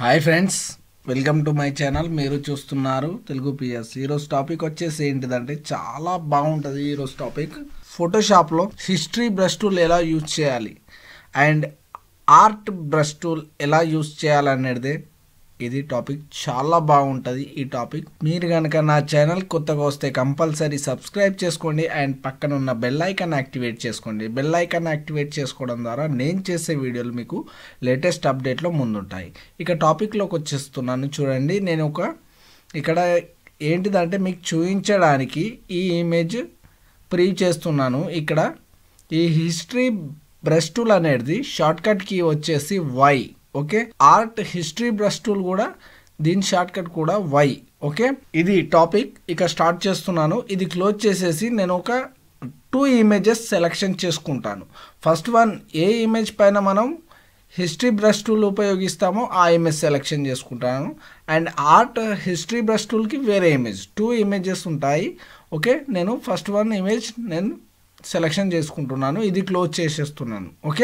hi friends welcome to my channel మీరు చూస్తున్నారు Telugu PS ఈరోజు టాపిక్ వచ్చేసి ఏంటిదంటే చాలా బాగుంటుంది ఈరోజు టాపిక్ ఫోటోషాప్లో హిస్టరీ బ్రష్ టూల్ ఎలా యూజ్ చేయాలి అండ్ ఆర్ట్ బ్రష్ టూల్ ఎలా యూజ్ చేయాలనేది ఇది టాపిక్ చాలా బాగుంటుంది ఈ టాపిక్ మీరు కనుక నా ఛానల్ కొత్తగా వస్తే కంపల్సరీ సబ్స్క్రైబ్ చేసుకోండి అండ్ పక్కన ఉన్న బెల్ ఐకాన్ యాక్టివేట్ చేసుకోండి బెల్ ఐకాన్ యాక్టివేట్ చేసుకోవడం ద్వారా నేను చేసే వీడియోలు మీకు లేటెస్ట్ అప్డేట్లో ముందుంటాయి ఇక టాపిక్లోకి వచ్చేస్తున్నాను చూడండి నేను ఒక ఇక్కడ ఏంటిదంటే మీకు చూపించడానికి ఈ ఇమేజ్ ప్రీ చేస్తున్నాను ఇక్కడ ఈ హిస్టరీ బ్రష్ టూల్ అనేది షార్ట్ కట్ కీ వచ్చేసి Y okay art history brush tool కూడా దీని షార్ట్ కట్ కూడా వై ఓకే ఇది టాపిక్ ఇక స్టార్ట్ చేస్తున్నాను ఇది క్లోజ్ చేసేసి నేను ఒక టూ ఇమేజెస్ సెలెక్షన్ చేసుకుంటాను ఫస్ట్ వన్ ఏ ఇమేజ్ పైన మనం హిస్టరీ బ్రష్ టూల్ ఉపయోగిస్తామో ఆ ఇమేజ్ సెలెక్షన్ చేసుకుంటాను and art history brush tool వేరే ఇమేజ్ టూ ఇమేజెస్ ఉంటాయి ఓకే నేను ఫస్ట్ వన్ ఇమేజ్ నేను సెలెక్షన్ చేసుకుంటున్నాను ఇది క్లోజ్ చేసేస్తున్నాను ఓకే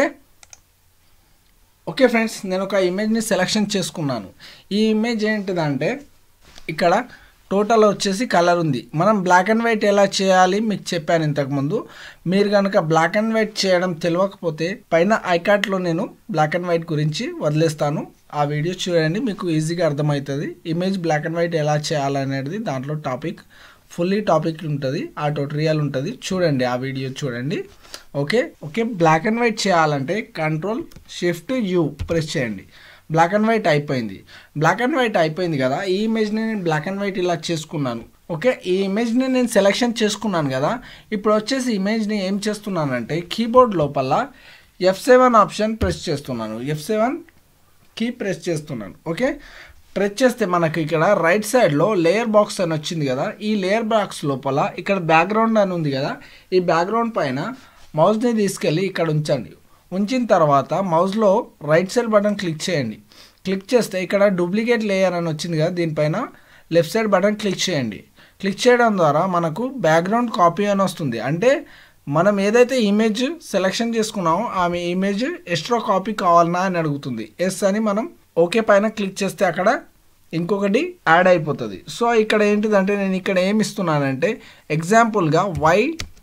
ఓకే ఫ్రెండ్స్ నేను ఒక ఇమేజ్ని సెలెక్షన్ చేసుకున్నాను ఈ ఇమేజ్ ఏంటిదంటే ఇక్కడ టోటల్ వచ్చేసి కలర్ ఉంది మనం బ్లాక్ అండ్ వైట్ ఎలా చేయాలి మీకు చెప్పాను ఇంతకుముందు మీరు కనుక బ్లాక్ అండ్ వైట్ చేయడం తెలియకపోతే పైన ఐకార్ట్లో నేను బ్లాక్ అండ్ వైట్ గురించి వదిలేస్తాను ఆ వీడియో చూడండి మీకు ఈజీగా అర్థమవుతుంది ఇమేజ్ బ్లాక్ అండ్ వైట్ ఎలా చేయాలనేది దాంట్లో టాపిక్ ఫుల్లీ టాపిక్ ఉంటుంది ఆ ట్యూటోరియల్ ఉంటుంది చూడండి ఆ వీడియో చూడండి okay okay black and white చేయాలంటే కంట్రోల్ షిఫ్ట్ యూ ప్రెస్ చేయండి బ్లాక్ అండ్ వైట్ అయిపోయింది బ్లాక్ అండ్ వైట్ అయిపోయింది కదా ఈ ఇమేజ్ని నేను బ్లాక్ అండ్ వైట్ ఇలా చేసుకున్నాను ఓకే ఈ ఇమేజ్ని నేను సెలెక్షన్ చేసుకున్నాను కదా ఇప్పుడు వచ్చేసి ఇమేజ్ని ఏం చేస్తున్నానంటే కీబోర్డ్ లోపల ఎఫ్ సెవెన్ ఆప్షన్ ప్రెస్ చేస్తున్నాను ఎఫ్ సెవెన్ కీ ప్రెస్ చేస్తున్నాను ఓకే ప్రెస్ చేస్తే మనకు ఇక్కడ రైట్ సైడ్లో లేయర్ బాక్స్ అని వచ్చింది కదా ఈ లేయర్ బాక్స్ లోపల ఇక్కడ బ్యాక్గ్రౌండ్ అని ఉంది కదా ఈ బ్యాక్గ్రౌండ్ పైన మౌస్ని తీసుకెళ్ళి ఇక్కడ ఉంచండి ఉంచిన తర్వాత మౌస్లో రైట్ సైడ్ బటన్ క్లిక్ చేయండి క్లిక్ చేస్తే ఇక్కడ డూప్లికేట్ లేయర్ అని వచ్చింది కదా దీనిపైన లెఫ్ట్ సైడ్ బటన్ క్లిక్ చేయండి క్లిక్ చేయడం ద్వారా మనకు బ్యాక్గ్రౌండ్ కాపీ అని వస్తుంది అంటే మనం ఏదైతే ఇమేజ్ సెలెక్షన్ చేసుకున్నామో ఆమె ఇమేజ్ ఎక్స్ట్రా కాపీ కావాలన్నా అని అడుగుతుంది ఎస్ అని మనం ఓకే పైన క్లిక్ చేస్తే అక్కడ ఇంకొకటి యాడ్ అయిపోతుంది సో ఇక్కడ ఏంటిదంటే నేను ఇక్కడ ఏమి ఇస్తున్నానంటే ఎగ్జాంపుల్గా వై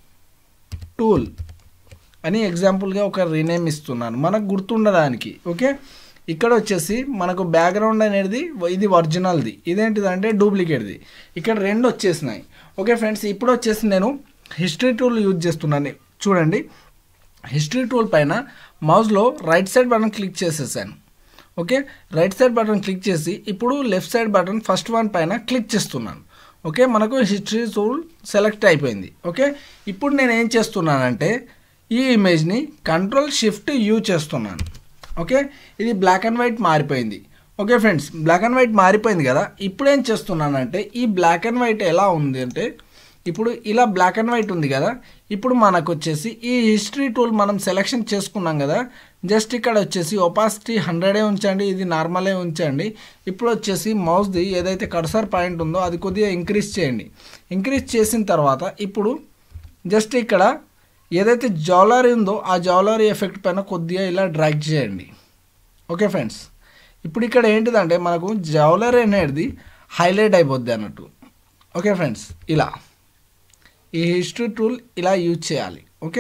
టూల్ అని ఎగ్జాంపుల్గా ఒక రీనేమ్ ఇస్తున్నాను మనకు గుర్తుండడానికి ఓకే ఇక్కడ వచ్చేసి మనకు బ్యాక్గ్రౌండ్ అనేది ఇది ఒరిజినల్ది ఇదేంటిదంటే డూప్లికేట్ది ఇక్కడ రెండు వచ్చేసినాయి ఓకే ఫ్రెండ్స్ ఇప్పుడు వచ్చేసి నేను హిస్టరీ టూల్ యూజ్ చేస్తున్నాను చూడండి హిస్టరీ టూల్ పైన మౌస్లో రైట్ సైడ్ బటన్ క్లిక్ చేసేసాను okay right side button click చేసి ఇప్పుడు left side button first one పైన క్లిక్ చేస్తున్నాను ఓకే మనకు హిస్టరీ టూల్ సెలెక్ట్ అయిపోయింది ఓకే ఇప్పుడు నేను ఏం చేస్తున్నానంటే ఈ ఇమేజ్ని కంట్రోల్ షిఫ్ట్ యూ చేస్తున్నాను ఓకే ఇది బ్లాక్ అండ్ వైట్ మారిపోయింది okay friends black and white మారిపోయింది కదా ఇప్పుడు ఏం చేస్తున్నానంటే ఈ బ్లాక్ అండ్ వైట్ ఎలా ఉంది అంటే ఇప్పుడు ఇలా బ్లాక్ అండ్ వైట్ ఉంది కదా ఇప్పుడు మనకు వచ్చేసి ఈ హిస్టరీ టూల్ మనం సెలెక్షన్ చేసుకున్నాం కదా జస్ట్ ఇక్కడ వచ్చేసి ఒపాసిటీ హండ్రెడే ఉంచండి ఇది నార్మలే ఉంచండి ఇప్పుడు వచ్చేసి మౌస్ది ఏదైతే కర్సర్ పాయింట్ ఉందో అది కొద్దిగా ఇంక్రీజ్ చేయండి ఇంక్రీజ్ చేసిన తర్వాత ఇప్పుడు జస్ట్ ఇక్కడ ఏదైతే జౌలరీ ఉందో ఆ జౌలరీ ఎఫెక్ట్ పైన కొద్దిగా ఇలా డ్రాగ్ చేయండి ఓకే ఫ్రెండ్స్ ఇప్పుడు ఇక్కడ ఏంటిదంటే మనకు జౌలరీ అనేది హైలైట్ అయిపోద్ది అన్నట్టు ఓకే ఫ్రెండ్స్ ఇలా ఈ హిస్టరీ టూల్ ఇలా యూజ్ చేయాలి ఓకే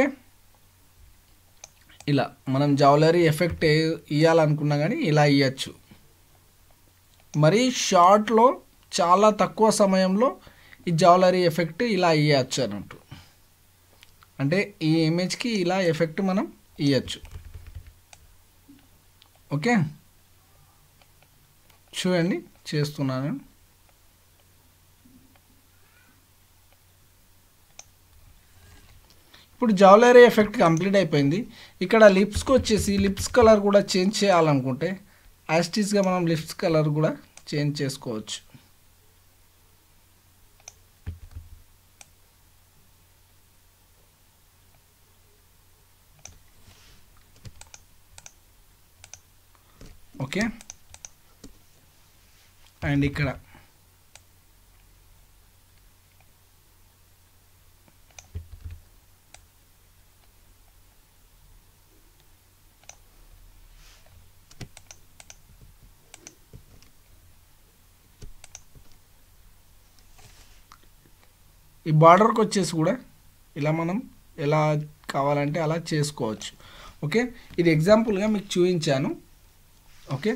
ఇలా మనం జౌలరీ ఎఫెక్ట్ ఇవ్వాలనుకున్నా కానీ ఇలా ఇవ్వచ్చు మరి షార్ట్లో చాలా తక్కువ సమయంలో ఈ జౌలరీ ఎఫెక్ట్ ఇలా ఇవ్వచ్చు అన్నట్టు అంటే ఈ ఇమేజ్కి ఇలా ఎఫెక్ట్ మనం ఇవ్వచ్చు ఓకే చూడండి చేస్తున్నాను ఇప్పుడు జౌలరీ ఎఫెక్ట్ కంప్లీట్ అయిపోయింది ఇక్కడ లిప్స్కి వచ్చేసి లిప్స్ కలర్ కూడా చేంజ్ చేయాలనుకుంటే యాస్టీస్గా మనం లిప్స్ కలర్ కూడా చేంజ్ చేసుకోవచ్చు ఓకే అండ్ ఇక్కడ ఈ బార్డర్కి వచ్చేసి కూడా ఇలా మనం ఎలా కావాలంటే అలా చేసుకోవచ్చు ఓకే ఇది ఎగ్జాంపుల్గా మీకు చూపించాను ఓకే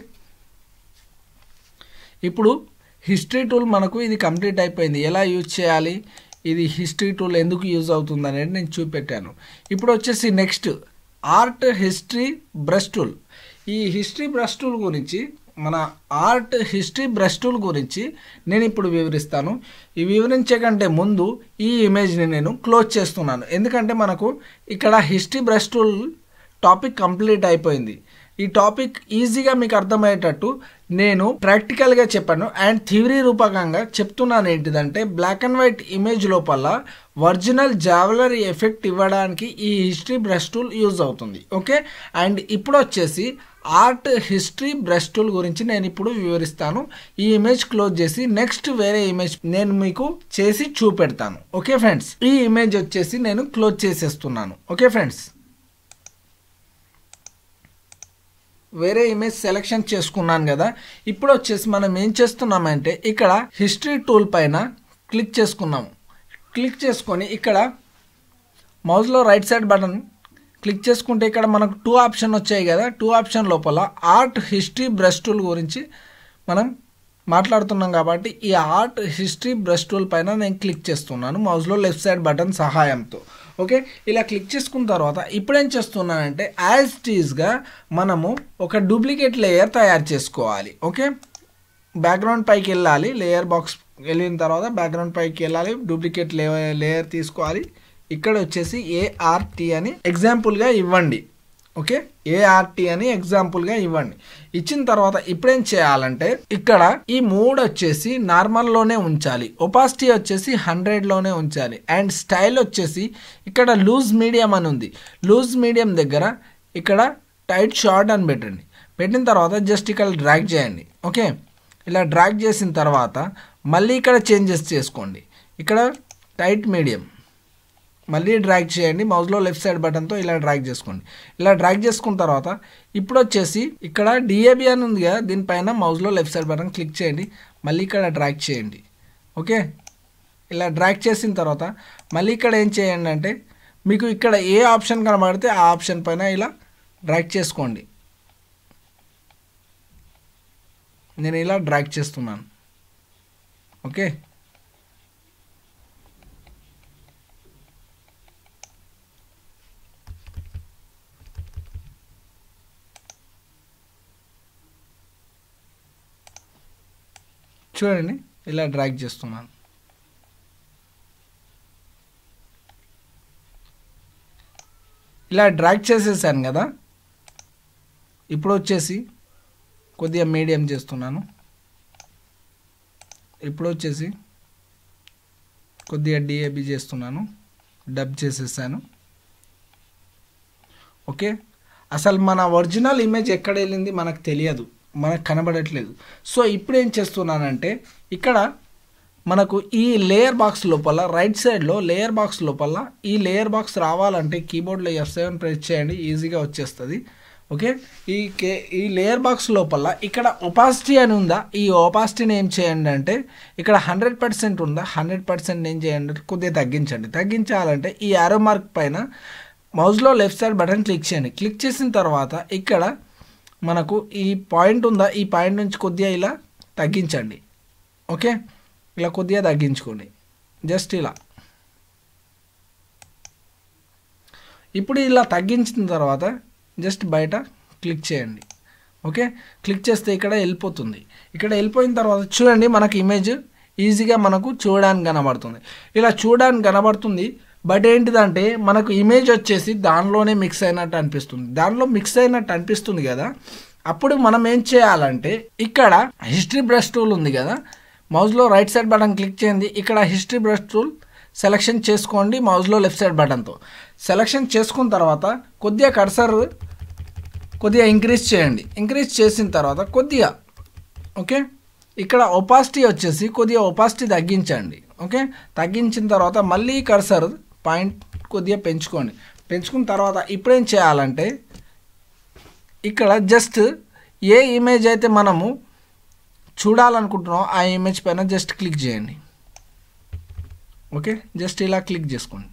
ఇప్పుడు హిస్టరీ టూల్ మనకు ఇది కంప్లీట్ అయిపోయింది ఎలా యూజ్ చేయాలి ఇది హిస్టరీ టూల్ ఎందుకు యూజ్ అవుతుంది అనేది నేను చూపెట్టాను ఇప్పుడు వచ్చేసి next art history brush tool ఈ హిస్టరీ బ్రష్ టూల్ గురించి మన ఆర్ట్ హిస్టరీ బ్రష్ టూల్ గురించి నేను ఇప్పుడు వివరిస్తాను ఈ వివరించే కంటే ముందు ఈ ఇమేజ్ని నేను క్లోజ్ చేస్తున్నాను ఎందుకంటే మనకు ఇక్కడ history brush tool topic complete అయిపోయింది ఈ టాపిక్ ఈజీగా మీకు అర్థమయ్యేటట్టు నేను ప్రాక్టికల్గా చెప్పాను అండ్ థివరీ రూపకంగా చెప్తున్నాను ఏంటిదంటే బ్లాక్ అండ్ వైట్ ఇమేజ్ లోపల ఒరిజినల్ జావలరీ ఎఫెక్ట్ ఇవ్వడానికి ఈ హిస్టరీ బ్రష్ టూల్ యూజ్ అవుతుంది ఓకే అండ్ ఇప్పుడు వచ్చేసి ఆర్ట్ హిస్టరీ బ్రష్ టూల్ గురించి నేను ఇప్పుడు వివరిస్తాను ఈ ఇమేజ్ క్లోజ్ చేసి నెక్స్ట్ వేరే ఇమేజ్ నేను మీకు చేసి చూపెడతాను ఓకే ఫ్రెండ్స్ ఈ ఇమేజ్ వచ్చేసి నేను క్లోజ్ చేసేస్తున్నాను ఓకే ఫ్రెండ్స్ వేరే ఇమేజ్ సెలెక్షన్ చేసుకున్నాను కదా ఇప్పుడు వచ్చేసి మనం ఏం చేస్తున్నామంటే ఇక్కడ హిస్టరీ టూల్ పైన క్లిక్ చేసుకున్నాము క్లిక్ చేసుకొని ఇక్కడ మౌస్లో రైట్ సైడ్ బటన్ క్లిక్ చేసుకుంటే ఇక్కడ మనకు టూ ఆప్షన్ వచ్చాయి కదా టూ ఆప్షన్ లోపల ఆర్ట్ హిస్టరీ బ్రష్ టూల్ గురించి మనం మాట్లాడుతున్నాం కాబట్టి ఈ ఆర్ట్ హిస్టరీ బ్రష్ టూల్ పైన నేను క్లిక్ చేస్తున్నాను మౌస్లో లెఫ్ట్ సైడ్ బటన్ సహాయంతో ఓకే ఇలా క్లిక్ చేసుకున్న తర్వాత ఇప్పుడేం చేస్తున్నానంటే యాజ్ టీజ్గా మనము ఒక డూప్లికేట్ లేయర్ తయారు చేసుకోవాలి ఓకే బ్యాక్గ్రౌండ్ పైకి వెళ్ళాలి లేయర్ బాక్స్ వెళ్ళిన తర్వాత బ్యాక్గ్రౌండ్ పైకి వెళ్ళాలి డూప్లికేట్ లే లేయర్ తీసుకోవాలి ఇక్కడ వచ్చేసి ఏఆర్టీ అని ఎగ్జాంపుల్గా ఇవ్వండి ఓకే ఏఆర్టీ అని ఎగ్జాంపుల్గా ఇవ్వండి ఇచ్చిన తర్వాత ఇప్పుడేం చేయాలంటే ఇక్కడ ఈ మూడు వచ్చేసి నార్మల్లోనే ఉంచాలి ఒపాసిటీ వచ్చేసి హండ్రెడ్లోనే ఉంచాలి అండ్ స్టైల్ వచ్చేసి ఇక్కడ లూజ్ మీడియం అని ఉంది లూజ్ మీడియం దగ్గర ఇక్కడ టైట్ షార్ట్ అని పెట్టండి పెట్టిన తర్వాత జస్ట్ ఇక్కడ డ్రాగ్ చేయండి ఓకే ఇలా డ్రాగ్ చేసిన తర్వాత మళ్ళీ ఇక్కడ చేంజెస్ చేసుకోండి ఇక్కడ టైట్ మీడియం మళ్ళీ డ్రాగ్ చేయండి మౌస్లో లెఫ్ట్ సైడ్ బటన్తో ఇలా డ్రాగ్ చేసుకోండి ఇలా డ్రాగ్ చేసుకున్న తర్వాత ఇప్పుడు వచ్చేసి ఇక్కడ డిఏబి అని ఉంది కదా దీనిపైన మౌస్లో లెఫ్ట్ సైడ్ బటన్ క్లిక్ చేయండి మళ్ళీ ఇక్కడ డ్రాగ్ చేయండి ఓకే ఇలా డ్రాగ్ చేసిన తర్వాత మళ్ళీ ఇక్కడ ఏం చేయండి అంటే మీకు ఇక్కడ ఏ ఆప్షన్ కనబడితే ఆ ఆప్షన్ పైన ఇలా డ్రాగ్ చేసుకోండి నేను ఇలా డ్రాగ్ చేస్తున్నాను ఓకే చూడండి ఇలా డ్రాగ్ చేస్తున్నాను ఇలా డ్రాగ్ చేసేసాను కదా ఇప్పుడు వచ్చేసి కొద్దిగా మీడియం చేస్తున్నాను ఇప్పుడు వచ్చేసి కొద్దిగా డిఏబి చేస్తున్నాను డబ్ చేసేసాను ఓకే అసలు మన ఒరిజినల్ ఇమేజ్ ఎక్కడ వెళ్ళింది మనకు తెలియదు మనకు కనబడట్లేదు సో ఇప్పుడు ఏం చేస్తున్నానంటే ఇక్కడ మనకు ఈ లేయర్ బాక్స్ లోపల రైట్ సైడ్లో లేయర్ బాక్స్ లోపల ఈ లేయర్ బాక్స్ రావాలంటే కీబోర్డ్లో ఎఫ్ సెవెన్ ప్రెస్ చేయండి ఈజీగా వచ్చేస్తుంది ఓకే ఈ కే ఈ లేయర్ బాక్స్ లోపల ఇక్కడ ఒపాసిటీ అని ఉందా ఈ ఒపాసిటీని ఏం చేయండి అంటే ఇక్కడ హండ్రెడ్ పర్సెంట్ ఉందా హండ్రెడ్ పర్సెంట్ ఏం చేయండి అంటే కొద్దిగా తగ్గించండి తగ్గించాలంటే ఈ యారో మార్క్ పైన మౌస్లో లెఫ్ట్ సైడ్ బటన్ క్లిక్ చేయండి క్లిక్ చేసిన తర్వాత ఇక్కడ మనకు ఈ పాయింట్ ఉందా ఈ పాయింట్ నుంచి కొద్దిగా ఇలా తగ్గించండి ఓకే ఇలా కొద్దిగా తగ్గించుకోండి జస్ట్ ఇలా ఇప్పుడు ఇలా తగ్గించిన తర్వాత జస్ట్ బయట క్లిక్ చేయండి ఓకే క్లిక్ చేస్తే ఇక్కడ వెళ్ళిపోతుంది ఇక్కడ వెళ్ళిపోయిన తర్వాత చూడండి మనకు ఇమేజ్ ఈజీగా మనకు చూడడానికి కనబడుతుంది ఇలా చూడడానికి కనబడుతుంది బట్ ఏంటిదంటే మనకు ఇమేజ్ వచ్చేసి దానిలోనే మిక్స్ అయినట్టు అనిపిస్తుంది దానిలో మిక్స్ అయినట్టు అనిపిస్తుంది కదా అప్పుడు మనం ఏం చేయాలంటే ఇక్కడ హిస్టరీ బ్రష్ టూల్ ఉంది కదా మౌస్లో రైట్ సైడ్ బటన్ క్లిక్ చేయండి ఇక్కడ హిస్టరీ బ్రష్ టూల్ సెలెక్షన్ చేసుకోండి మౌస్లో లెఫ్ట్ సైడ్ బటన్తో సెలెక్షన్ చేసుకున్న తర్వాత కొద్దిగా కర్సర్ కొద్దిగా ఇంక్రీజ్ చేయండి ఇంక్రీజ్ చేసిన తర్వాత కొద్దిగా ఓకే ఇక్కడ ఒపాసిటీ వచ్చేసి కొద్దిగా ఒపాసిటీ తగ్గించండి ఓకే తగ్గించిన తర్వాత మళ్ళీ కర్సర్ పాయింట్ కొద్దిగా పెంచుకోండి పెంచుకున్న తర్వాత ఇప్పుడేం చేయాలంటే ఇక్కడ జస్ట్ ఏ ఇమేజ్ అయితే మనము చూడాలనుకుంటున్నామో ఆ ఇమేజ్ పైన జస్ట్ క్లిక్ చేయండి ఓకే జస్ట్ ఇలా క్లిక్ చేసుకోండి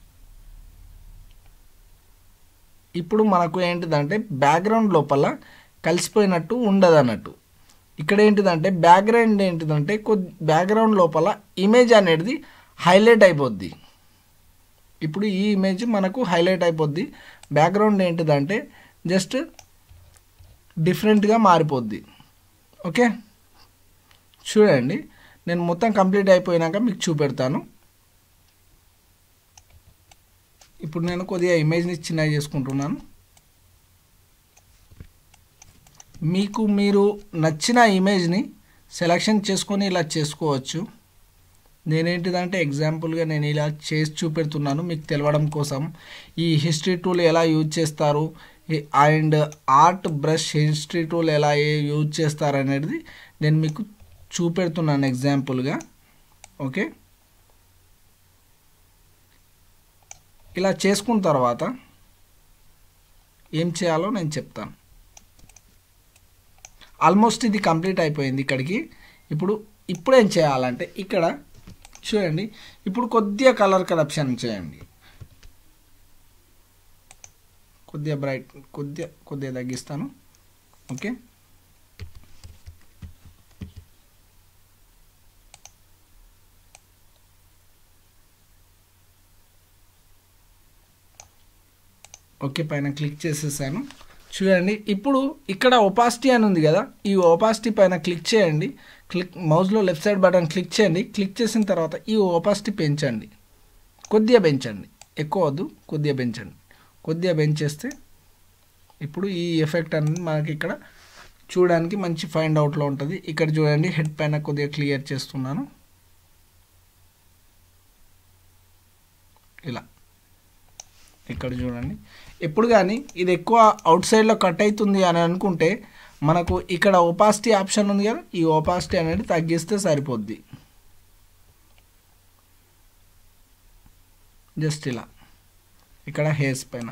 ఇప్పుడు మనకు ఏంటిదంటే బ్యాక్గ్రౌండ్ లోపల కలిసిపోయినట్టు ఉండదు అన్నట్టు ఇక్కడ ఏంటిదంటే బ్యాక్గ్రౌండ్ ఏంటిదంటే కొద్ది బ్యాక్గ్రౌండ్ లోపల ఇమేజ్ అనేది హైలైట్ అయిపోద్ది ఇప్పుడు ఈ ఇమేజ్ మనకు హైలైట్ అయిపోద్ది బ్యాక్గ్రౌండ్ ఏంటిదంటే జస్ట్ డిఫరెంట్గా మారిపోద్ది ఓకే చూడండి నేను మొత్తం కంప్లీట్ అయిపోయినాక మీకు చూపెడతాను ఇప్పుడు నేను కొద్దిగా ఇమేజ్ని చిన్నగా చేసుకుంటున్నాను మీకు మీరు నచ్చిన ఇమేజ్ని సెలెక్షన్ చేసుకొని ఇలా చేసుకోవచ్చు నేనేంటిదంటే ఎగ్జాంపుల్గా నేను ఇలా చేసి చూపెడుతున్నాను మీకు తెలవడం కోసం ఈ హిస్టరీ టూల్ ఎలా యూజ్ చేస్తారు and art brush history tool ఎలా యూజ్ చేస్తారు అనేది నేను మీకు చూపెడుతున్నాను ఎగ్జాంపుల్గా ఓకే ఇలా చేసుకున్న తర్వాత ఏం చేయాలో నేను చెప్తాను ఆల్మోస్ట్ ఇది కంప్లీట్ అయిపోయింది ఇక్కడికి ఇప్పుడు ఇప్పుడు ఏం చేయాలంటే ఇక్కడ చూడండి ఇప్పుడు కొద్దిగా కలర్ కరప్షన్ చేయండి కొద్దిగా బ్రైట్ కొద్దిగా కొద్దిగా తగ్గిస్తాను ఓకే ఓకే పైన క్లిక్ చేసేసాను చూడండి ఇప్పుడు ఇక్కడ ఒపాసిటీ అని ఉంది కదా ఈ ఒపాసిటీ పైన క్లిక్ చేయండి క్లిక్ మౌస్లో లెఫ్ట్ సైడ్ బటన్ క్లిక్ చేయండి క్లిక్ చేసిన తర్వాత ఈ ఒపాసిటీ పెంచండి కొద్దిగా పెంచండి ఎక్కువ వద్దు కొద్దిగా పెంచండి కొద్దిగా పెంచేస్తే ఇప్పుడు ఈ ఎఫెక్ట్ అనేది మనకి ఇక్కడ చూడడానికి మంచి ఫైండ్ అవుట్లో ఉంటుంది ఇక్కడ చూడండి హెడ్ పైన కొద్దిగా క్లియర్ చేస్తున్నాను ఇలా ఇక్కడ చూడండి ఎప్పుడు కానీ ఇది ఎక్కువ అవుట్ సైడ్లో కట్ అవుతుంది అని అనుకుంటే మనకు ఇక్కడ ఒపాసిటీ ఆప్షన్ ఉంది కదా ఈ ఒపాసిటీ అనేది తగ్గిస్తే సరిపోద్ది జస్ట్ ఇలా ఇక్కడ హెయిర్స్ పైన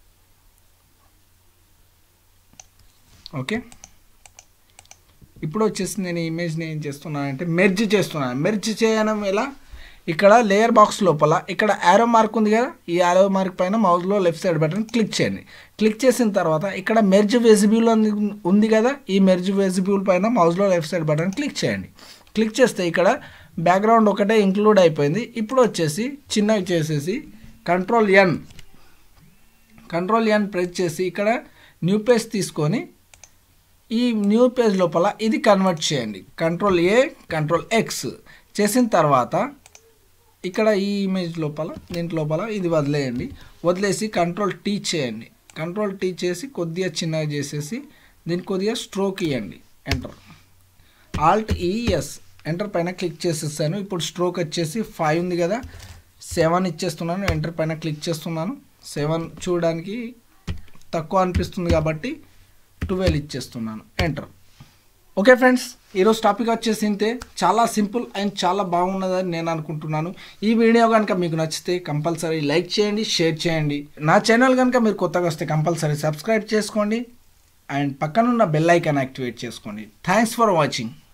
ఓకే ఇప్పుడు వచ్చేసి నేను ఈ ఇమేజ్ని ఏం చేస్తున్నానంటే మెర్జ్ చేస్తున్నాను మెర్జ్ చేయడం ఎలా ఇక్కడ లేయర్ బాక్స్ లోపల ఇక్కడ యారో మార్క్ ఉంది కదా ఈ యారో మార్క్ పైన మౌస్లో లెఫ్ట్ సైడ్ బటన్ క్లిక్ చేయండి క్లిక్ చేసిన తర్వాత ఇక్కడ మెర్జ్ వెజిబ్యూల్ ఉంది కదా ఈ మెర్జ్ వెజిబ్యూల్ పైన మౌస్లో లెఫ్ట్ సైడ్ బటన్ క్లిక్ చేయండి క్లిక్ చేస్తే ఇక్కడ బ్యాక్గ్రౌండ్ ఒకటే ఇంక్లూడ్ అయిపోయింది ఇప్పుడు వచ్చేసి చిన్నవి చేసేసి control N control N press చేసి ఇక్కడ న్యూ పేజ్ తీసుకొని ఈ న్యూ పేజ్ లోపల ఇది కన్వర్ట్ చేయండి కంట్రోల్ ఏ కంట్రోల్ ఎక్స్ చేసిన తర్వాత ఇక్కడ ఈ ఇమేజ్ లోపల దీంట్ లోపల ఇది వదిలేయండి వదిలేసి కంట్రోల్ టీ చేయండి కంట్రోల్ టీ చేసి కొద్దిగా చిన్నగా చేసేసి దీనికి కొద్దిగా స్ట్రోక్ ఇవ్వండి ఎంటర్ ఆల్ట్ ఈఎస్ ఎంటర్ పైన క్లిక్ చేసేసాను ఇప్పుడు స్ట్రోక్ వచ్చేసి ఫైవ్ ఉంది కదా సెవెన్ ఇచ్చేస్తున్నాను ఎంటర్ పైన క్లిక్ చేస్తున్నాను సెవెన్ చూడడానికి తక్కువ అనిపిస్తుంది కాబట్టి ట్వెల్వ్ ఇచ్చేస్తున్నాను ఎంటర్ ఓకే ఫ్రెండ్స్ ఈరోజు టాపిక్ వచ్చేసి ఇంతే చాలా సింపుల్ అండ్ చాలా బాగున్నదని నేను అనుకుంటున్నాను ఈ వీడియో కనుక మీకు నచ్చితే కంపల్సరీ లైక్ చేయండి షేర్ చేయండి నా ఛానల్ కనుక మీరు కొత్తగా వస్తే కంపల్సరీ సబ్స్క్రైబ్ చేసుకోండి అండ్ పక్కనున్న బెల్ ఐకాన్ యాక్టివేట్ చేసుకోండి థ్యాంక్స్ ఫర్ వాచింగ్